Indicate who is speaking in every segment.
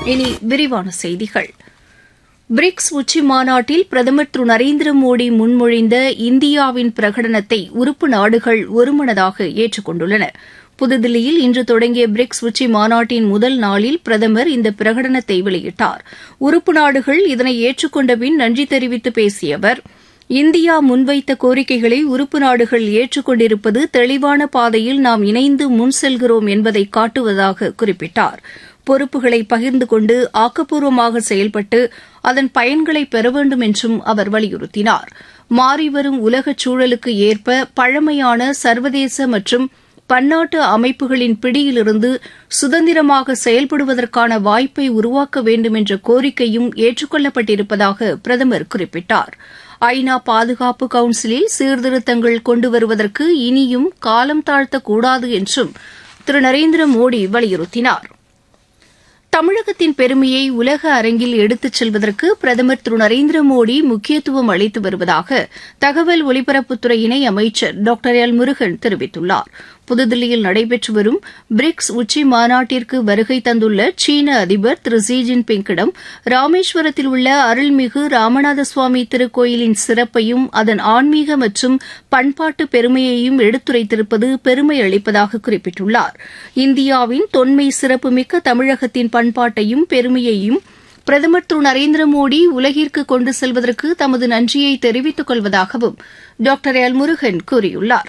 Speaker 1: இனி விரிவான செய்திகள் பிரிக்ஸ் உச்சி மாநாட்டில் பிரதமர் திரு நரேந்திர மோடி முன்மொழிந்த இந்தியாவின் பிரகடனத்தை உறுப்பு நாடுகள் ஒருமனதாக ஏற்றுக் கொண்டுள்ளன புதுதில்லியில் இன்று தொடங்கிய பிரிக்ஸ் உச்சி மாநாட்டின் முதல் நாளில் பிரதமர் இந்த பிரகடனத்தை வெளியிட்டார் உறுப்பு நாடுகள் இதனை ஏற்றுக்கொண்ட பின் நன்றி தெரிவித்து பேசிய அவர் இந்தியா முன்வைத்த கோரிக்கைகளை உறுப்பு நாடுகள் ஏற்றுக்கொண்டிருப்பது தெளிவான பாதையில் நாம் இணைந்து முன் செல்கிறோம் என்பதை காட்டுவதாக குறிப்பிட்டார் பொறுப்புகளை பகிர்ந்து கொண்டு ஆக்கப்பூர்வமாக செயல்பட்டு அதன் பயன்களை பெற வேண்டும் என்றும் அவர் வலியுறுத்தினார் மாறிவரும் உலகச் சூழலுக்கு ஏற்ப பழமையான சர்வதேச மற்றும் பன்னாட்டு அமைப்புகளின் பிடியிலிருந்து சுதந்திரமாக செயல்படுவதற்கான வாய்ப்பை உருவாக்க வேண்டும் என்ற கோரிக்கையும் ஏற்றுக்கொள்ளப்பட்டிருப்பதாக பிரதமர் குறிப்பிட்டார் ஐநா பாதுகாப்பு கவுன்சிலில் சீர்திருத்தங்கள் கொண்டு வருவதற்கு இனியும் காலம் தாழ்த்தக்கூடாது என்றும் திரு நரேந்திர மோடி வலியுறுத்தினார் தமிழகத்தின் பெருமையை உலக அரங்கில் எடுத்துச் செல்வதற்கு பிரதமர் திரு நரேந்திர மோடி முக்கியத்துவம் அளித்து வருவதாக தகவல் ஒலிபரப்புத்துறை இணை அமைச்சர் டாக்டர் எல் முருகன் தெரிவித்துள்ளார் புதுதில்லியில் நடைபெற்று வரும் பிரிக்ஸ் உச்சி மாநாட்டிற்கு வருகை தந்துள்ள சீன அதிபர் திரு ஜி ஜின்பிங்கிடம் ராமேஸ்வரத்தில் உள்ள அருள்மிகு ராமநாத சுவாமி திருக்கோயிலின் சிறப்பையும் அதன் ஆன்மீக மற்றும் பண்பாட்டு பெருமையையும் எடுத்துரைத்திருப்பது பெருமை அளிப்பதாக குறிப்பிட்டுள்ளார் இந்தியாவின் தொன்மை சிறப்புமிக்க தமிழகத்தின் பண்பாட்டையும் பெருமையையும் பிரதமர் திரு நரேந்திர மோடி உலகிற்கு கொண்டு செல்வதற்கு தமது நன்றியை தெரிவித்துக் கொள்வதாகவும் டாக்டர் எல் முருகன் கூறியுள்ளார்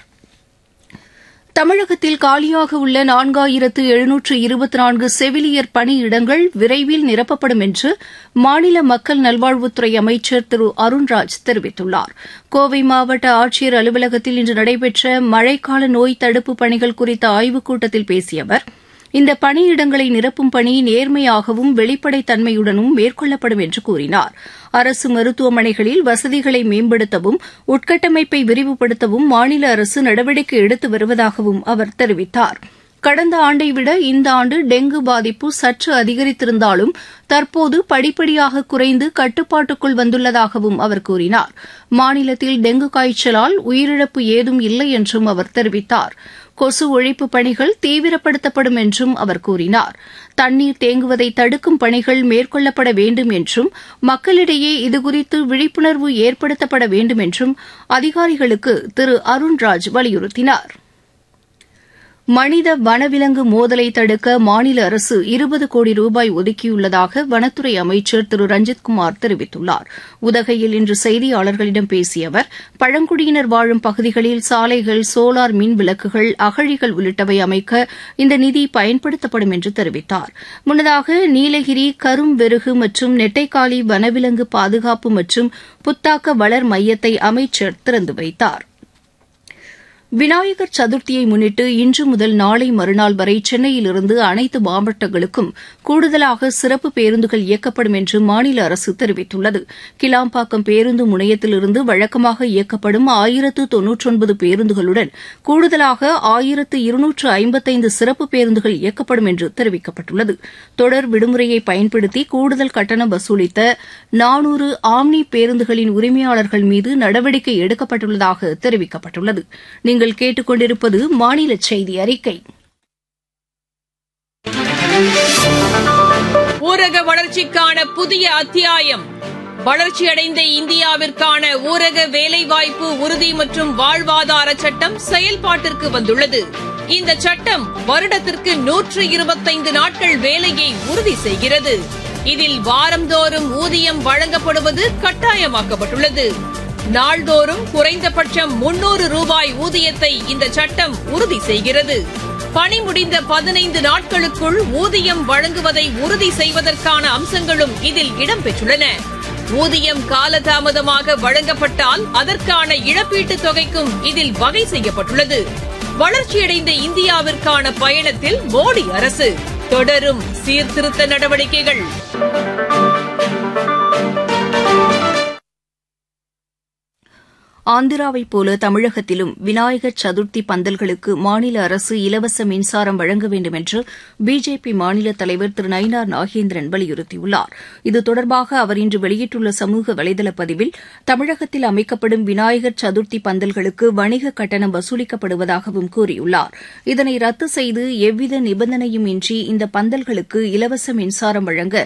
Speaker 1: தமிழகத்தில் காலியாக உள்ள நான்காயிரத்து எழுநூற்று இருபத்தி நான்கு செவிலியர் பணியிடங்கள் விரைவில் நிரப்பப்படும் என்று மாநில மக்கள் நல்வாழ்வுத்துறை அமைச்சர் திரு அருண்ராஜ் தெரிவித்துள்ளார் கோவை மாவட்ட ஆட்சியர் அலுவலகத்தில் இன்று நடைபெற்ற மழைக்கால நோய் தடுப்பு பணிகள் குறித்த ஆய்வுக் கூட்டத்தில் பேசிய அவர் இந்த பணியிடங்களை நிரப்பும் பணி நேர்மையாகவும் வெளிப்படைத் தன்மையுடனும் மேற்கொள்ளப்படும் என்று கூறினார் அரசு மருத்துவமனைகளில் வசதிகளை மேம்படுத்தவும் உட்கட்டமைப்பை விரிவுபடுத்தவும் மாநில அரசு நடவடிக்கை எடுத்து வருவதாகவும் அவர் தெரிவித்தார் கடந்த ஆண்டை விட இந்த ஆண்டு டெங்கு பாதிப்பு சற்று அதிகரித்திருந்தாலும் தற்போது படிப்படியாக குறைந்து கட்டுப்பாட்டுக்குள் வந்துள்ளதாகவும் அவர் கூறினார் மாநிலத்தில் டெங்கு காய்ச்சலால் உயிரிழப்பு ஏதும் இல்லை என்றும் அவர் தெரிவித்தார் கொசு ஒழிப்பு பணிகள் தீவிரப்படுத்தப்படும் என்றும் அவர் கூறினார் தண்ணீர் தேங்குவதை தடுக்கும் பணிகள் மேற்கொள்ளப்பட வேண்டும் என்றும் மக்களிடையே இதுகுறித்து விழிப்புணர்வு ஏற்படுத்தப்பட வேண்டும் என்றும் அதிகாரிகளுக்கு திரு அருண்ராஜ் வலியுறுத்தினார் மனித வனவிலங்கு மோதலை தடுக்க மாநில அரசு இருபது கோடி ரூபாய் ஒதுக்கியுள்ளதாக வனத்துறை அமைச்சர் திரு ரஞ்சித்குமார் தெரிவித்துள்ளார் உதகையில் இன்று செய்தியாளர்களிடம் பேசிய அவர் பழங்குடியினர் வாழும் பகுதிகளில் சாலைகள் சோலார் மின் விளக்குகள் அகழிகள் உள்ளிட்டவை அமைக்க இந்த நிதி பயன்படுத்தப்படும் என்று தெரிவித்தார் முன்னதாக நீலகிரி கரும்வெருகு மற்றும் நெட்டைக்காலி வனவிலங்கு பாதுகாப்பு மற்றும் புத்தாக்க வளர் மையத்தை அமைச்சர் திறந்து வைத்தார் விநாயகர் சதுர்த்தியை முன்னிட்டு இன்று முதல் நாளை மறுநாள் வரை சென்னையிலிருந்து அனைத்து மாவட்டங்களுக்கும் கூடுதலாக சிறப்பு பேருந்துகள் இயக்கப்படும் என்று மாநில அரசு தெரிவித்துள்ளது கிளாம்பாக்கம் பேருந்து முனையத்திலிருந்து வழக்கமாக இயக்கப்படும் ஆயிரத்து தொன்னூற்றொன்பது பேருந்துகளுடன் கூடுதலாக ஆயிரத்து இருநூற்று ஐம்பத்தைந்து சிறப்பு பேருந்துகள் இயக்கப்படும் என்று தெரிவிக்கப்பட்டுள்ளது தொடர் விடுமுறையை பயன்படுத்தி கூடுதல் கட்டணம் வசூலித்த நானூறு ஆம்னி பேருந்துகளின் உரிமையாளர்கள் மீது நடவடிக்கை எடுக்கப்பட்டுள்ளதாக தெரிவிக்கப்பட்டுள்ளது நீங்கள் கேட்டுக்கொண்டிருப்பது மாநில செய்தி அறிக்கை
Speaker 2: ஊரக வளர்ச்சிக்கான புதிய அத்தியாயம் வளர்ச்சியடைந்த இந்தியாவிற்கான ஊரக வேலைவாய்ப்பு உறுதி மற்றும் வாழ்வாதார சட்டம் செயல்பாட்டிற்கு வந்துள்ளது இந்த சட்டம் வருடத்திற்கு நூற்று இருபத்தைந்து நாட்கள் வேலையை உறுதி செய்கிறது இதில் வாரந்தோறும் ஊதியம் வழங்கப்படுவது கட்டாயமாக்கப்பட்டுள்ளது நாள்தோறும் குறைந்தபட்சம் முன்னூறு ரூபாய் ஊதியத்தை இந்த சட்டம் உறுதி செய்கிறது பணி முடிந்த பதினைந்து நாட்களுக்குள் ஊதியம் வழங்குவதை உறுதி செய்வதற்கான அம்சங்களும் இதில் இடம்பெற்றுள்ளன ஊதியம் காலதாமதமாக வழங்கப்பட்டால் அதற்கான இழப்பீட்டுத் தொகைக்கும் இதில் வகை செய்யப்பட்டுள்ளது வளர்ச்சியடைந்த இந்தியாவிற்கான பயணத்தில் மோடி அரசு தொடரும் சீர்திருத்த நடவடிக்கைகள்
Speaker 1: ஆந்திராவைப் போல தமிழகத்திலும் விநாயகர் சதுர்த்தி பந்தல்களுக்கு மாநில அரசு இலவச மின்சாரம் வழங்க வேண்டும் என்று பிஜேபி மாநில தலைவர் திரு நயினார் நாகேந்திரன் வலியுறுத்தியுள்ளார் இது தொடர்பாக அவர் இன்று வெளியிட்டுள்ள சமூக வலைதள பதிவில் தமிழகத்தில் அமைக்கப்படும் விநாயகர் சதுர்த்தி பந்தல்களுக்கு வணிக கட்டணம் வசூலிக்கப்படுவதாகவும் கூறியுள்ளார் இதனை ரத்து செய்து எவ்வித நிபந்தனையும் இன்றி இந்த பந்தல்களுக்கு இலவச மின்சாரம் வழங்க